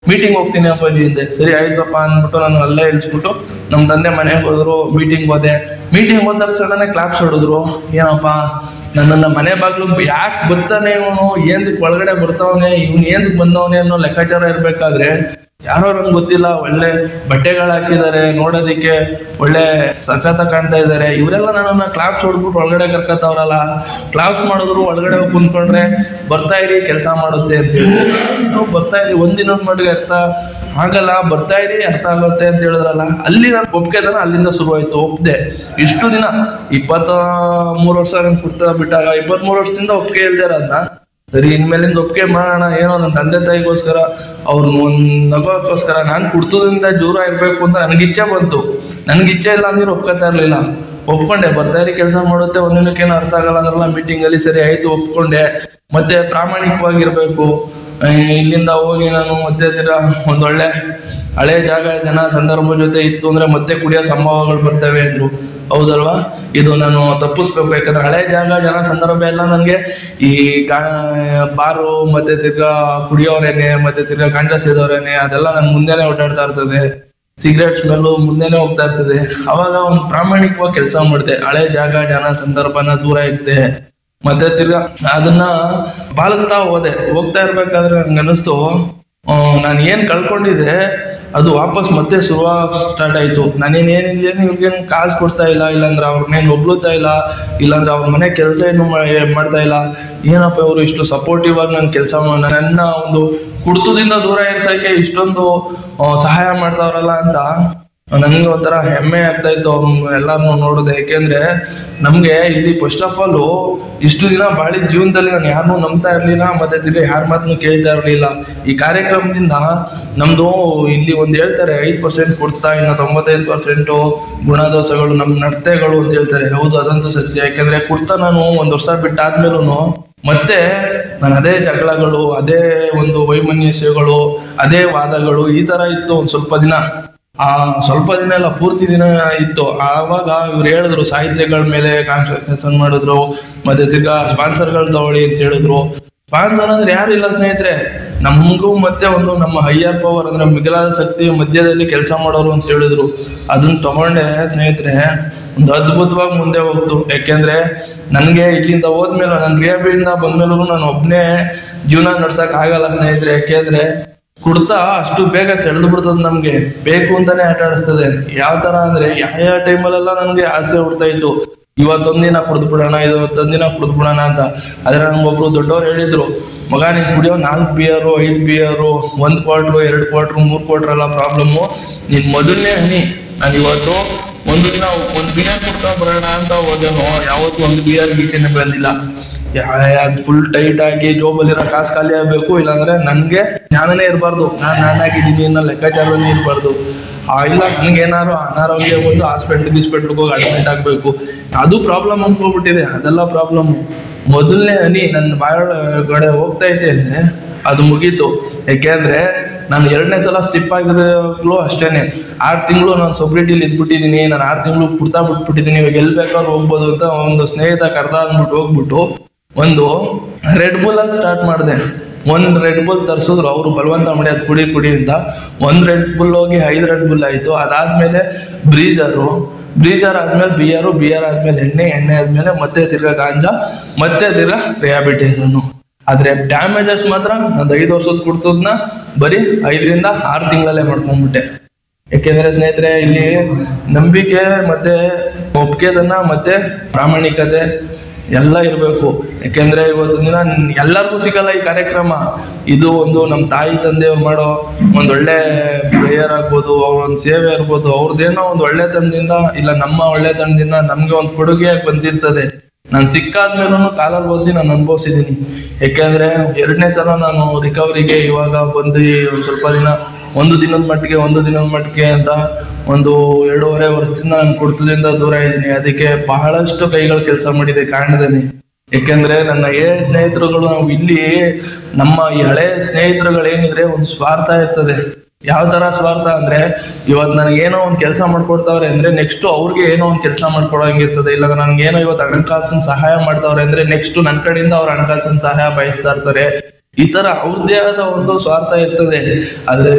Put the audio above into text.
meeting ಹೋಗ್ತೀನಿ ಅಪ್ಪಾಜಿ ಹಿಂದೆ ಸರಿ ಆಯ್ತಪ್ಪ ಅಂದ್ಬಿಟ್ಟು ನಾನು ಅಲ್ಲೇ ಇಳಿಸ್ಬಿಟ್ಟು ನಮ್ಮ ತಂದೆ ಮನೆಗೆ ಹೋದ್ರು ಮೀಟಿಂಗ್ ಹೋದೆ ಮೀಟಿಂಗ್ ಹೋದ ತಕ್ಷಣನೇ ಕ್ಲಾಪ್ಸ್ ಹೊಡೆದ್ರು ಏನಪ್ಪ ನನ್ನನ್ನ ಮನೆ ಬಾಗ್ಲು ಯಾಕೆ ಬರ್ತಾನೆ ಇವನು ಏನ್ದಕ್ ಒಳಗಡೆ ಬರ್ತಾವನೆ ಇವ್ನು ಏನ್ದಕ್ ಬಂದವನೆ ಅನ್ನೋ ಲೆಕ್ಕಾಚಾರ ಇರ್ಬೇಕಾದ್ರೆ ಯಾರೋ ನಂಗೆ ಗೊತ್ತಿಲ್ಲ ಒಳ್ಳೆ ಬಟ್ಟೆಗಳು ಹಾಕಿದ್ದಾರೆ ನೋಡೋದಿಕ್ಕೆ ಒಳ್ಳೆ ಸಖತ ಕಾಣ್ತಾ ಇದ್ದಾರೆ ಇವರೆಲ್ಲ ನನ್ನನ್ನ ಕ್ಲಾಪ್ಸ್ ಹೊಡ್ಬಿಟ್ಟು ಒಳಗಡೆ ಕರ್ಕತ್ತವ್ರಲ್ಲ ಕ್ಲಾಪ್ಸ್ ಮಾಡಿದ್ರು ಒಳಗಡೆ ಹೋಗಿ ಕುಂತ್ಕೊಂಡ್ರೆ ಬರ್ತಾ ಇರಿ ಕೆಲಸ ಮಾಡುತ್ತೆ ಅಂತ ಹೇಳಿ ನಾವು ಬರ್ತಾ ಇರಿ ಒಂದಿನದ ಮಟ್ಟಿಗೆ ಅರ್ಥ ಆಗಲ್ಲ ಬರ್ತಾ ಇರಿ ಅರ್ಥ ಆಗುತ್ತೆ ಅಂತ ಹೇಳಿದ್ರಲ್ಲ ಅಲ್ಲಿ ನಾನು ಒಪ್ಪಿಗೆದನ ಅಲ್ಲಿಂದ ಶುರುವಾಯ್ತು ಒಪ್ದೆ ಇಷ್ಟು ದಿನ ಇಪ್ಪತ್ತ ಮೂರು ವರ್ಷ ನನ್ ಕುರ್ತಾ ಬಿಟ್ಟಾಗ ಇಪ್ಪತ್ತ್ ಮೂರು ವರ್ಷದಿಂದ ಒಪ್ಪಿಗೆ ಇಲ್ದೇ ಇರೋದ್ನ ಸರಿ ಇನ್ಮೇಲಿಂದ ಒಪ್ಪಿಗೆ ಮಾಡೋಣ ಏನೋ ನನ್ನ ತಂದೆ ತಾಯಿಗೋಸ್ಕರ ಅವ್ರನ್ನ ಒಂದ್ ನಗೋಕ್ಕೋಸ್ಕರ ನಾನ್ ಕುಡ್ತದಿಂದ ದೂರ ಇರ್ಬೇಕು ಅಂತ ನನ್ಗೆ ಇಚ್ಛೆ ಬಂತು ನನ್ಗೆ ಇಚ್ಛೆ ಇಲ್ಲ ಅಂದ್ರೆ ಒಪ್ಕೊತಾ ಇರ್ಲಿಲ್ಲ ಒಪ್ಕೊಂಡೆ ಬರ್ತಾ ಇರಿ ಕೆಲಸ ಮಾಡುತ್ತೆ ಒಂದಿನಕ್ಕೇನು ಅರ್ಥ ಆಗಲ್ಲ ಅಂದ್ರಲ್ಲ ಮೀಟಿಂಗ್ ಅಲ್ಲಿ ಸರಿ ಆಯ್ತು ಒಪ್ಕೊಂಡೆ ಮತ್ತೆ ಪ್ರಾಮಾಣಿಕವಾಗಿರ್ಬೇಕು ಆ, ಇಲ್ಲಿಂದ ಹೋಗಿ ನಾನು ಮತ್ತೆ ತಿರ್ಗಾ ಒಂದೊಳ್ಳೆ ಹಳೆ ಜಾಗ ಜನ ಸಂದರ್ಭ ಜೊತೆ ಇತ್ತು ಅಂದ್ರೆ ಮತ್ತೆ ಕುಡಿಯೋ ಸಂಭವಗಳು ಬರ್ತವೆ ಅಂದ್ರು ಹೌದಲ್ವಾ ಇದು ನಾನು ತಪ್ಪಿಸ್ಬೇಕು ಯಾಕಂದ್ರೆ ಹಳೆ ಜಾಗ ಜನ ಸಂದರ್ಭ ಎಲ್ಲ ನನಗೆ ಈ ಗಾ- ಬಾರು ಮತ್ತೆ ತಿರ್ಗಾ ಕುಡಿಯೋರೇನೆ ಮತ್ತೆ ತಿರ್ಗಾ ಗಂಡ ಸೇದೋರೇನೆ ಅದೆಲ್ಲ ನನ್ ಮುಂದೆನೆ ಓಡಾಡ್ತಾ ಇರ್ತದೆ ಸಿಗರೇಟ್ ಸ್ಮೆಲ್ಲು ಮುಂದೆನೆ ಹೋಗ್ತಾ ಇರ್ತದೆ ಅವಾಗ ಒಂದು ಪ್ರಾಮಾಣಿಕವಾಗಿ ಕೆಲಸ ಮಾಡಿದೆ ಹಳೆ ಜಾಗ ಜನ ಸಂದರ್ಭನ ದೂರ ಇತ್ತೆ ಮತ್ತೆ ತಿರ್ಗಾ ಅದನ್ನ ಪಾಲಿಸ್ತಾ ಹೋದೆ ಹೋಗ್ತಾ ಇರ್ಬೇಕಾದ್ರೆ ನನ್ಗೆ ಅನಿಸ್ತು ನಾನು ಏನ್ ಕಳ್ಕೊಂಡಿದ್ದೆ ಅದು ವಾಪಸ್ ಮತ್ತೆ ಶುರುವಾಗ ಸ್ಟಾರ್ಟ್ ಆಯ್ತು ನಾನೇನ್ ಏನಿಲ್ಲ ಇವ್ರಿಗೇನು ಕಾಸು ಕೊಡ್ತಾ ಇಲ್ಲ ಇಲ್ಲಾಂದ್ರೆ ಅವ್ರನ್ನೇನು ಹೊಗ್ಳುತ್ತಾ ಇಲ್ಲ ಇಲ್ಲಾಂದ್ರೆ ಅವ್ರ ಮನೆ ಕೆಲಸ ಏನು ಮಾ- ಮಾಡ್ತಾ ಇಲ್ಲ ಏನಪ್ಪ ಇವರು ಇಷ್ಟು ಸಪೋರ್ಟಿವ್ ಆಗಿ ನನ್ನ ಕೆಲಸ ನನ್ನ ಒಂದು ಕುಡ್ತದಿಂದ ದೂರ ಇರ್ಸಕ್ಕೆ ಇಷ್ಟೊಂದು ಆ, ಸಹಾಯ ಮಾಡ್ತಾವ್ರಲ್ಲ ಅಂತ ನನಗೆ ಒಂಥರ ಹೆಮ್ಮೆ ಆಗ್ತಾ ಇತ್ತು ಅವ್ರನ್ನ ಎಲ್ಲಾರನ್ನೂ ನೋಡಿದೆ ಯಾಕೆಂದ್ರೆ ನಮ್ಗೆ ಇಲ್ಲಿ ಫಸ್ಟ್ ಆಫ್ ಆಲ್ ಇಷ್ಟು ದಿನ ಬಾಳಿದ ಜೀವನದಲ್ಲಿ ನಾನು ಯಾರನ್ನೂ ನಂಬ್ತಾ ಇರ್ಲಿಲ್ಲ ಮತ್ತೆ ತಿರ್ಗಿ ಯಾರ ಮಾತನ್ನು ಕೇಳ್ತಾ ಇರ್ಲಿಲ್ಲ ಈ ಕಾರ್ಯಕ್ರಮದಿಂದ ನಮ್ದು ಇಲ್ಲಿ ಒಂದ್ ಹೇಳ್ತಾರೆ ಐದು ಪರ್ಸೆಂಟ್ ಕೊಡ್ತಾ ಇನ್ನು ತೊಂಬತ್ತೈದು ಪರ್ಸೆಂಟ್ ಗುಣದೋಷಗಳು ನಮ್ ನಡತೆಗಳು ಅಂತ ಹೇಳ್ತಾರೆ ಹೌದು ಅದಂತೂ ಸತ್ಯ ಯಾಕಂದ್ರೆ ಕುಡ್ತಾ ನಾನು ಒಂದ್ ವರ್ಷ ಬಿಟ್ಟಾದ್ಮೇಲೂ ಮತ್ತೆ ನಾನು ಅದೇ ಜಗಳಗಳು ಅದೇ ಒಂದು ವೈಮನಸ್ಯಗಳು ಅದೇ ವಾದಗಳು ಈ ತರ ಇತ್ತು ಒಂದ್ ಸ್ವಲ್ಪ ದಿನ ಆ ಸ್ವಲ್ಪ ದಿನ ಎಲ್ಲ ಪೂರ್ತಿ ದಿನ ಇತ್ತು ಆವಾಗ ಇವ್ರು ಹೇಳಿದ್ರು ಸಾಹಿತ್ಯಗಳ ಮೇಲೆ ಕಾನ್ಸಂಟ್ರೇಷನ್ ಮಾಡಿದ್ರು ಮತ್ತೆ ತಿರ್ಗಾ ಸ್ಪಾನ್ಸರ್ಗಳು ತಗೊಳ್ಳಿ ಅಂತ ಹೇಳಿದ್ರು ಸ್ಪಾನ್ಸರ್ ಅಂದ್ರೆ ಯಾರು ಇಲ್ಲ ಸ್ನೇಹಿತರೆ ನಮಗೂ ಮತ್ತೆ ಒಂದು ನಮ್ಮ ಹೈಯರ್ ಪವರ್ ಅಂದ್ರೆ ಮಿಗಿಲಾದ ಶಕ್ತಿ ಮಧ್ಯದಲ್ಲಿ ಕೆಲಸ ಮಾಡೋರು ಅಂತ ಹೇಳಿದ್ರು ಅದನ್ನ ತಗೊಂಡೆ ಸ್ನೇಹಿತರೆ ಒಂದು ಅದ್ಭುತವಾಗಿ ಮುಂದೆ ಹೋಗ್ತು ಯಾಕೆಂದ್ರೆ ನನಗೆ ಇಲ್ಲಿಂದ ಹೋದ್ಮೇಲೆ ನನ್ನ ರಿಯಾಬಿಲಿಂದ ಬಂದ್ಮೇಲೂ ನಾನು ಒಬ್ಬನೇ ಜೀವನ ನಡ್ಸಕ್ ಆಗಲ್ಲ ಸ್ನೇಹಿತರೆ ಯಾಕೆಂದ್ರೆ ಕುಡ್ತಾ ಅಷ್ಟು ಬೇಗ ಸೆಳೆದು ಬಿಡ್ತದ ನಮ್ಗೆ ಬೇಕು ಅಂತಾನೆ ಆಟ ಆಡಿಸ್ತದೆ ಯಾವ ತರ ಅಂದ್ರೆ ಯಾವ ಯಾವ ಟೈಮಲ್ಲೆಲ್ಲ ನನ್ಗೆ ಆಸೆ ಹುಡ್ತಾ ಇತ್ತು ಇವತ್ತೊಂದಿನ ಕುಡ್ದು ಬಿಡೋಣ ಇವತ್ತೊಂದಿನ ಕುಡ್ದು ಬಿಡೋಣ ಅಂತ ಆದ್ರೆ ನಮ್ಗೊಬ್ರು ದೊಡ್ಡವ್ರು ಹೇಳಿದ್ರು ಮಗ ನೀನ್ ಕುಡಿಯೋ ನಾಲ್ಕು ಬಿಯರು ಐದು ಬಿಯರು ಒಂದ್ ಕ್ವಾರ್ಟ್ರು ಎರಡು ಕ್ವಾರ್ಟ್ರು ಮೂರ್ ಕ್ವಾರ್ಟರ್ ಎಲ್ಲ ಪ್ರಾಬ್ಲಮ್ಮು ನೀನ್ ಮೊದಲನೇ ಹನಿ ನಾನು ಇವತ್ತು ಒಂದು ದಿನ ಒಂದ್ ಬಿಯರ್ ಕುಡ್ತಾ ಬರೋಣ ಅಂತ ಹೋದೆನೋ ಯಾವತ್ತು ಒಂದು ಬಿಯರ್ ಗೀಟೇನೆ ಬಂದಿಲ್ಲ ಫುಲ್ ಟೈಟ್ ಆಗಿ ಜೋಬಲ್ಲಿರೋ ಕಾಸು ಖಾಲಿ ಆಗ್ಬೇಕು ಇಲ್ಲಾಂದ್ರೆ ನನ್ಗೆ ಜ್ಞಾನನೇ ಇರಬಾರ್ದು ನಾನ್ ನಾನಾಗಿದ್ದೀನಿ ಅನ್ನೋ ಲೆಕ್ಕಾಚಾರದಲ್ಲಿ ಇರಬಾರ್ದು ಆ ಇಲ್ಲ ನನ್ಗೇನಾದ್ರು ಅನಾರೋಗ್ಯ ಬಂದು ಹಾಸ್ಪಿಟ್ಲ್ ಗಿಸ್ಪಿಟ್ಲ್ಗೆ ಹೋಗಿ ಅಡ್ಮಿಟ್ ಆಗ್ಬೇಕು ಅದು ಪ್ರಾಬ್ಲಮ್ ಅನ್ಕೋಬಿಟ್ಟಿದೆ ಅದೆಲ್ಲ ಪ್ರಾಬ್ಲಮ್ ಮೊದಲನೇ ಹನಿ ನನ್ನ ಬಾಯೊಳಗಡೆ ಹೋಗ್ತಾ ಐತೆ ಅಂದ್ರೆ ಅದು ಮುಗೀತು ಯಾಕೆಂದ್ರೆ ನಾನು ಎರಡನೇ ಸಲ ಸ್ಟಿಪ್ ಆಗಿರೋಗ್ಲೂ ಅಷ್ಟೇನೆ ಆರು ತಿಂಗಳು ನಾನು ಸೊಬ್ರಿಟಿಲಿ ಇದ್ಬಿಟ್ಟಿದ್ದೀನಿ ನಾನು ಆರು ತಿಂಗಳು ಕುಡ್ತಾ ಬಿಟ್ಬಿಟ್ಟಿದ್ದೀನಿ ಇವಾಗ ಎಲ್ಲಿ ಬೇಕಾದ್ರೂ ಹೋಗ್ಬೋದು ಅಂತ ಒಂದು ಸ್ನೇಹಿತ ಕರ್ದ ಅಂದ್ಬಿಟ್ಟು ಹೋಗ್ಬಿಟ್ಟು ಒಂದು ರೆಡ್ ಬುಲ್ ಅಲ್ಲಿ ಸ್ಟಾರ್ಟ್ ಮಾಡಿದೆ ಒಂದ್ ರೆಡ್ ಬುಲ್ ತರಿಸಿದ್ರು ಅವರು ಬಲವಂತ ಮಾಡಿ ಅದು ಕುಡಿ ಕುಡಿ ಅಂತ ಒಂದ್ ರೆಡ್ ಬುಲ್ ಹೋಗಿ ಐದು ರೆಡ್ ಬುಲ್ ಆಯ್ತು ಅದಾದ್ಮೇಲೆ ಬ್ರೀಜರು ಬ್ರೀಜರ್ ಆದ್ಮೇಲೆ ಬಿಯರು ಬಿಯರ್ ಆದ್ಮೇಲೆ ಎಣ್ಣೆ ಎಣ್ಣೆ ಆದ್ಮೇಲೆ ಮತ್ತೆ ತಿರ್ಗಾ ಗಾಂಜಾ ಮತ್ತೆ ತಿರ್ಗಾ ರಿಹಾಬಿಟೇಷನ್ ಆದ್ರೆ ಡ್ಯಾಮೇಜಸ್ ಮಾತ್ರ ನಂದು ಐದು ವರ್ಷದ ಕುಡ್ತದ್ನ ಬರೀ ಐದರಿಂದ ಆರು ತಿಂಗಳಲ್ಲೇ ಮಾಡ್ಕೊಂಡ್ಬಿಟ್ಟೆ ಯಾಕೆಂದ್ರೆ ಸ್ನೇಹಿತರೆ ಇಲ್ಲಿ ನಂಬಿಕೆ ಮತ್ತೆ ಒಪ್ಪಿಗೆದನ್ನ ಮತ್ತೆ ಪ್ರಾಮಾಣಿಕತೆ ಎಲ್ಲ ಇರಬೇಕು ಯಾಕೆಂದ್ರೆ ಇವತ್ತು ದಿನ ಎಲ್ಲರಿಗೂ ಸಿಗಲ್ಲ ಈ ಕಾರ್ಯಕ್ರಮ ಇದು ಒಂದು ನಮ್ಮ ತಾಯಿ ತಂದೆಯವ್ರು ಮಾಡೋ ಒಂದ್ ಒಳ್ಳೆ ಪ್ರೇಯರ್ ಆಗ್ಬೋದು ಅವ್ರ ಒಂದು ಸೇವೆ ಇರ್ಬೋದು ಅವ್ರದ್ದೇನೋ ಒಂದು ಒಳ್ಳೆತನದಿಂದ ಇಲ್ಲ ನಮ್ಮ ಒಳ್ಳೆತನದಿಂದ ನಮ್ಗೆ ಒಂದು ಕೊಡುಗೆಯಾಗಿ ಬಂದಿರ್ತದೆ ನಾನು ಸಿಕ್ಕಾದ್ಮೇಲೂ ಕಾಲಲ್ಲಿ ಓದಿ ನಾನು ಅನುಭವಿಸಿದ್ದೀನಿ ಯಾಕೆಂದ್ರೆ ಎರಡನೇ ಸಲ ನಾನು ರಿಕವರಿಗೆ ಇವಾಗ ಬಂದು ಒಂದು ಸ್ವಲ್ಪ ದಿನ ಒಂದು ದಿನದ ಮಟ್ಟಿಗೆ ಒಂದು ದಿನದ ಮಟ್ಟಿಗೆ ಅಂತ ಒಂದು ಎರಡೂವರೆ ವರ್ಷದಿಂದ ನಾನು ಕುಡ್ತದಿಂದ ದೂರ ಇದ್ದೀನಿ ಅದಕ್ಕೆ ಬಹಳಷ್ಟು ಕೈಗಳು ಕೆಲಸ ಮಾಡಿದೆ ಕಾರಣದಲ್ಲಿ ಯಾಕೆಂದ್ರೆ ನನ್ನ ಹಳೆ ಸ್ನೇಹಿತರುಗಳು ನಾವು ಇಲ್ಲಿ ನಮ್ಮ ಈ ಹಳೆ ಸ್ನೇಹಿತರುಗಳು ಏನಿದ್ರೆ ಒಂದು ಸ್ವಾರ್ಥ ಇರ್ತದೆ ಯಾವ ತರ ಸ್ವಾರ್ಥ ಅಂದ್ರೆ ಇವತ್ ನನಗೆ ಏನೋ ಒಂದ್ ಕೆಲಸ ಮಾಡ್ಕೊಡ್ತಾವ್ರೆ ಅಂದ್ರೆ ನೆಕ್ಸ್ಟ್ ಅವ್ರಿಗೆ ಏನೋ ಒಂದ್ ಕೆಲಸ ಮಾಡ್ಕೊಡಂಗಿರ್ತದೆ ಇಲ್ಲ ನನ್ಗೆ ಏನೋ ಇವತ್ತು ಹಣಕಾಸಿನ ಸಹಾಯ ಮಾಡ್ತಾವ್ರೆ ಅಂದ್ರೆ ನೆಕ್ಸ್ಟ್ ನನ್ ಕಡೆಯಿಂದ ಅವ್ರ ಹಣಕಾಸಿನ ಸಹಾಯ ಬಯಸ್ತಾ ಇರ್ತಾರೆ ಈ ತರ ಅವ್ರದ್ದೇ ಆದ ಒಂದು ಸ್ವಾರ್ಥ ಇರ್ತದೆ ಆದ್ರೆ